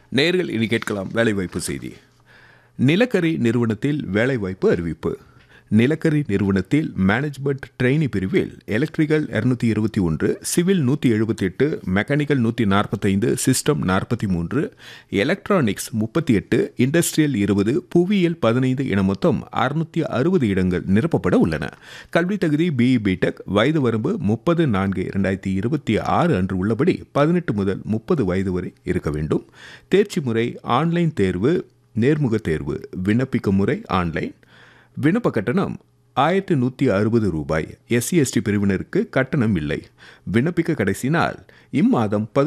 நேர்கள் இனி கேட்கலாம் வேலைவாய்ப்பு செய்தி நிலக்கரி நிறுவனத்தில் வேலைவாய்ப்பு அறிவிப்பு நிலக்கரி நிறுவனத்தில் மேனேஜ்மெண்ட் ட்ரெயினி பிரிவில் எலக்ட்ரிக்கல் இருநூத்தி இருபத்தி ஒன்று சிவில் நூற்றி எழுபத்தி எட்டு மெக்கானிக்கல் நூற்றி நாற்பத்தைந்து சிஸ்டம் நாற்பத்தி மூன்று எலக்ட்ரானிக்ஸ் முப்பத்தி எட்டு இண்டஸ்ட்ரியல் இருபது புவியியல் பதினைந்து என மொத்தம் அறுநூத்தி அறுபது இடங்கள் நிரப்பப்பட உள்ளன கல்வி தகுதி பிஇ பிடெக் வயது வரம்பு முப்பது நான்கு இரண்டாயிரத்தி இருபத்தி ஆறு அன்று உள்ளபடி பதினெட்டு முதல் முப்பது வயது வரை இருக்க வேண்டும் தேர்ச்சி முறை ஆன்லைன் தேர்வு நேர்முக தேர்வு விண்ணப்பிக்கும் முறை ஆன்லைன் விண்ணப்ப கட்டணம் ஆயிரத்தி நூற்றி அறுபது ரூபாய் எஸ்சி எஸ்டி பிரிவினருக்கு கட்டணம் இல்லை விண்ணப்பிக்க கடைசி நாள் இம்மாதம்